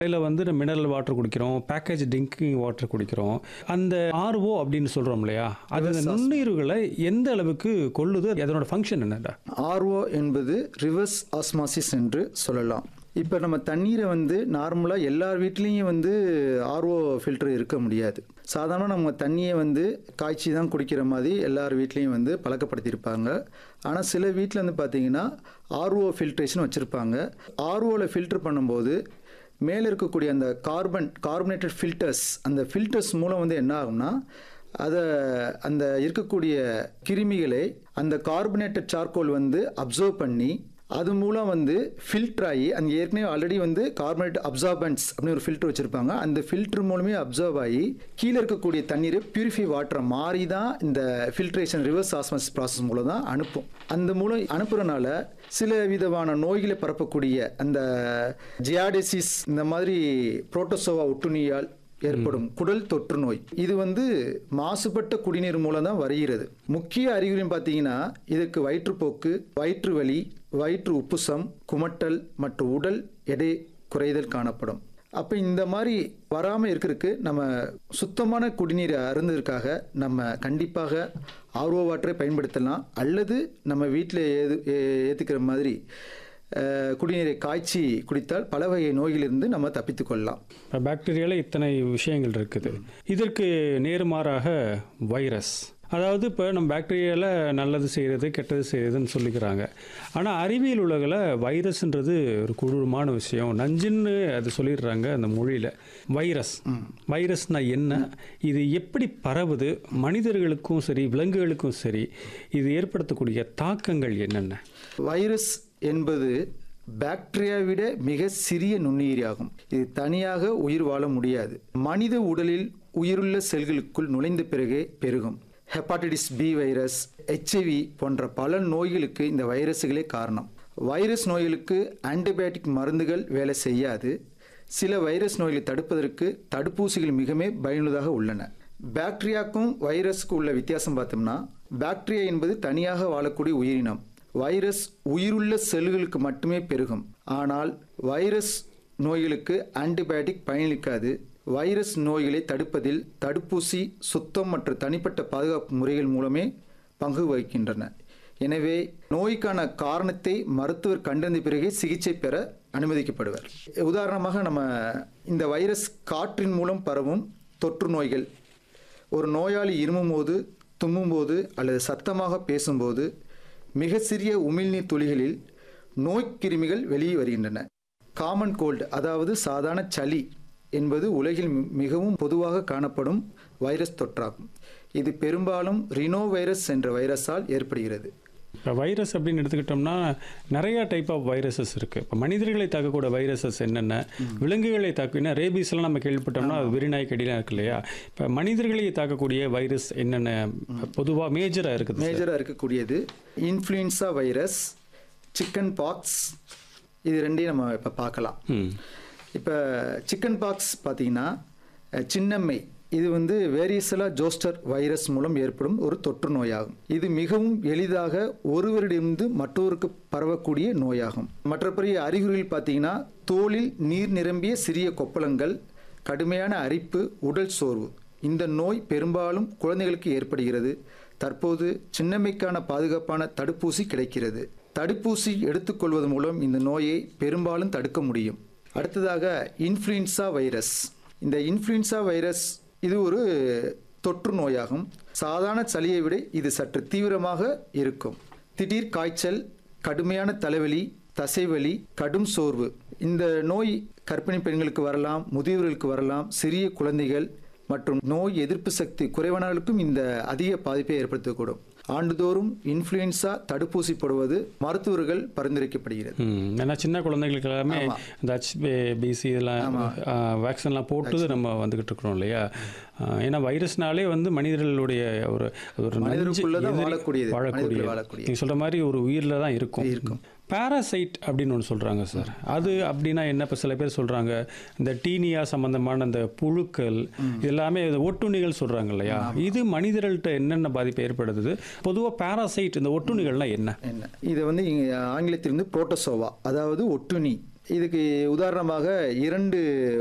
இதில் வந்து mineral water குடிக்கிறோம் பேக்கேஜ் ட்ரிங்கிங் வாட்டர் குடிக்கிறோம் அந்த ஆர்ஓ அப்படின்னு சொல்கிறோம் இல்லையா அது அந்த நுண்ணுயிர்களை எந்த அளவுக்கு கொள்ளுது அதனோட ஃபங்க்ஷன் என்னடா ஆர்ஓ என்பது ரிவர்ஸ் ஆஸ்மாசிஸ் என்று சொல்லலாம் இப்போ நம்ம தண்ணீரை வந்து நார்மலாக எல்லார் வீட்லேயும் வந்து ஆர்ஓ ஃபில்டர் இருக்க முடியாது சாதாரண நம்ம தண்ணியை வந்து காய்ச்சி தான் குடிக்கிற மாதிரி எல்லார் வீட்லேயும் வந்து பழக்கப்படுத்தியிருப்பாங்க ஆனால் சில வீட்டில் வந்து பார்த்தீங்கன்னா ஆர்ஓ ஃபில்ட்ரேஷன் வச்சுருப்பாங்க ஆர்ஓவில் ஃபில்டர் பண்ணும்போது மேலே இருக்கக்கூடிய அந்த கார்பன் கார்பனேட்டட் ஃபில்டர்ஸ் அந்த ஃபில்டர்ஸ் மூலம் வந்து என்ன ஆகும்னா அதை அந்த இருக்கக்கூடிய கிருமிகளை அந்த கார்பனேட்டட் சார்கோல் வந்து அப்சர்வ் பண்ணி அது மூலம் வந்து ஃபில்டர் ஆகி அந்த ஏற்கனவே ஆல்ரெடி வந்து கார்பனேட் அப்சார்பன்ஸ் அப்படின்னு ஒரு ஃபில்டர் வச்சுருப்பாங்க அந்த ஃபில்டர் மூலமே அப்சர்வ் ஆகி கீழே இருக்கக்கூடிய தண்ணீரை பியூரிஃபை வாட்டரை மாறி தான் இந்த ஃபில்ட்ரேஷன் ரிவர்ஸ் ஆஸ்மஸ் ப்ராசஸ் மூலம் தான் அனுப்பும் அந்த மூலம் அனுப்புறனால சில விதமான நோய்களை பரப்பக்கூடிய அந்த ஜியாடிசிஸ் இந்த மாதிரி புரோட்டோசோவா ஒட்டுண்ணியால் ஏற்படும் குடல் தொற்று நோய் இது வந்து மாசுபட்ட குடிநீர் மூலம் தான் வருகிறது முக்கிய அறிகுறின்னு பார்த்தீங்கன்னா இதுக்கு வயிற்றுப்போக்கு வயிற்று வலி வயிற்று உப்புசம் குமட்டல் மற்றும் உடல் எடை குறைதல் காணப்படும் அப்போ இந்த மாதிரி வராமல் இருக்கிறதுக்கு நம்ம சுத்தமான குடிநீரை அருந்ததற்காக நம்ம கண்டிப்பாக ஆர்ஓ வாட்டரை பயன்படுத்தலாம் அல்லது நம்ம வீட்டில் ஏது ஏற்றுக்கிற மாதிரி அஹ், குடிநீரை காய்ச்சி குடித்தால் பல வகை நோய்களிலிருந்து நம்ம தப்பித்துக் கொள்ளலாம் இப்போ பாக்டீரியாவில் இத்தனை விஷயங்கள் இருக்குது இதற்கு நேர்மாறாக வைரஸ் அதாவது இப்போ நம்ம பாக்டீரியாவில் நல்லது செய்கிறது கெட்டது செய்கிறதுன்னு சொல்லிக்கிறாங்க ஆனால் அறிவியல் உலகில் வைரஸ்ன்றது ஒரு கொடூரமான விஷயம் நஞ்சுன்னு அது சொல்லிடுறாங்க அந்த மொழியில் வைரஸ் வைரஸ்னா என்ன இது எப்படி பரவுது மனிதர்களுக்கும் சரி விலங்குகளுக்கும் சரி இது ஏற்படுத்தக்கூடிய தாக்கங்கள் என்னென்ன வைரஸ் என்பது பாக்டீரியா விட மிக சிறிய நுண்ணுயிரியாகும் இது தனியாக உயிர் வாழ முடியாது மனித உடலில் உயிருள்ள செல்களுக்குள் நுழைந்த பிறகே பெருகும் ஹெப்பாட்டிட்டிஸ் பி வைரஸ் ஹெச்ஐவி போன்ற பல நோய்களுக்கு இந்த வைரஸுகளே காரணம் வைரஸ் நோய்களுக்கு ஆன்டிபயோட்டிக் மருந்துகள் வேலை செய்யாது சில வைரஸ் நோய்களை தடுப்பதற்கு தடுப்பூசிகள் மிகவே பயனுள்ளதாக உள்ளன பாக்டீரியாக்கும் வைரஸுக்கும் உள்ள வித்தியாசம் பார்த்தோம்னா பாக்டீரியா என்பது தனியாக வாழக்கூடிய உயிரினம் வைரஸ் உயிருள்ள செல்களுக்கு மட்டுமே பெருகும் ஆனால் வைரஸ் நோய்களுக்கு ஆன்டிபயோட்டிக் பயனளிக்காது வைரஸ் நோய்களை தடுப்பதில் தடுப்பூசி சுத்தம் மற்றும் தனிப்பட்ட பாதுகாப்பு முறைகள் மூலமே பங்கு வகிக்கின்றன எனவே நோய்க்கான காரணத்தை மருத்துவர் கண்டறிந்த பிறகே சிகிச்சை பெற அனுமதிக்கப்படுவர் உதாரணமாக நம்ம இந்த வைரஸ் காற்றின் மூலம் பரவும் தொற்று நோய்கள் ஒரு நோயாளி இருமும்போது தும்மும்போது அல்லது சத்தமாக பேசும்போது மிக சிறிய உமிழ்நீர் துளிகளில் நோய்க்கிருமிகள் வெளியே வருகின்றன காமன் கோல்டு அதாவது சாதாரண சளி என்பது உலகில் மி- மிகவும் பொதுவாக காணப்படும் வைரஸ் தொற்றாகும் இது பெரும்பாலும் ரினோ வைரஸ் என்ற வைரஸால் ஏற்படுகிறது இப்போ வைரஸ் அப்படின்னு எடுத்துக்கிட்டோம்னா நிறைய டைப் ஆஃப் வைரஸஸ் இருக்குது இப்போ மனிதர்களை தாக்கக்கூடிய வைரஸஸ் என்னென்ன விலங்குகளை தாக்கினா ரேபீஸ்லாம் நம்ம கேள்விப்பட்டோம்னா அது வெறிநாய் கடிலாம் இருக்கு இல்லையா இப்போ மனிதர்களை தாக்கக்கூடிய வைரஸ் என்னென்ன பொதுவாக மேஜராக இருக்குது மேஜராக இருக்கக்கூடியது இன்ஃப்ளூயன்சா வைரஸ் சிக்கன் பாக்ஸ் இது ரெண்டையும் நம்ம இப்போ பார்க்கலாம் ம் இப்போ சிக்கன் பாக்ஸ் பார்த்தீங்கன்னா அஹ், சின்னம்மை இது வந்து வேரியசலா ஜோஸ்டர் வைரஸ் மூலம் ஏற்படும் ஒரு தொற்று நோயாகும் இது மிகவும் எளிதாக ஒருவரிடமிருந்து மற்றொருக்கு பரவக்கூடிய நோயாகும் மற்றபடி அறிகுறிகள் பார்த்தீங்கன்னா தோலில் நீர் நிரம்பிய சிறிய கொப்பளங்கள் கடுமையான அரிப்பு உடல் சோர்வு இந்த நோய் பெரும்பாலும் குழந்தைகளுக்கு ஏற்படுகிறது தற்போது சின்னம்மைக்கான பாதுகாப்பான தடுப்பூசி கிடைக்கிறது தடுப்பூசி எடுத்துக்கொள்வது மூலம் இந்த நோயை பெரும்பாலும் தடுக்க முடியும் அடுத்ததாக இன்ஃப்ளூயன்சா வைரஸ் இந்த இன்ஃப்ளூயன்சா வைரஸ் இது ஒரு தொற்று நோயாகும் சாதாரண சளியை விட இது சற்று தீவிரமாக இருக்கும் திடீர் காய்ச்சல் கடுமையான தலைவலி தசைவலி கடும் சோர்வு இந்த நோய் கர்ப்பிணி பெண்களுக்கு வரலாம் முதியவர்களுக்கு வரலாம் சிறிய குழந்தைகள் மற்றும் நோய் எதிர்ப்பு சக்தி குறைவானவர்களுக்கும் இந்த அதிக பாதிப்பை ஏற்படுத்தக்கூடும் ஆண்டுதோறும் இன்ஃப்ளூயன்சா தடுப்பூசி போடுவது மருத்துவர்கள் பரிந்துரைக்கப்படுகிறது ம் ஏன்னா சின்ன குழந்தைகளுக்கு எல்லாமே இந்த ஹச்பிசி இதெல்லாம் வேக்சின்லாம் போட்டு நம்ம வந்துக்கிட்டு இருக்கிறோம் இல்லையா ஆ, ஏன்னா வைரஸ்னாலே வந்து மனிதர்களுடைய ஒரு ஒரு நஞ்சு மனிதருக்குள்ளதான் எதிரி வாழக்கூடியது. வாழக்கூடிய மனிதர்கள் வாழக்கூடியது. நீங்கள் சொல்கிற மாதிரி ஒரு உயிரில் தான் இருக்கும் இருக்கும். பாராசைட் அப்படின்னு ஒன்று சொல்கிறாங்க சார் அது அப்படின்னா என்ன இப்போ சில பேர் சொல்கிறாங்க இந்த டீனியா சம்பந்தமான அந்த புழுக்கள் எல்லாமே இது ஒட்டுண்ணிகள் சொல்கிறாங்க இல்லையா இது மனிதர்கள்ட்ட என்னென்ன பாதிப்பு ஏற்படுத்துது பொதுவாக பாராசைட் இந்த ஒட்டுண்ணிகள்லாம் என்ன என்ன இதை வந்து இங்க ஆங்கிலத்தில் வந்து புரோட்டோசோவா அதாவது ஒட்டுண்ணி இதுக்கு உதாரணமாக இரண்டு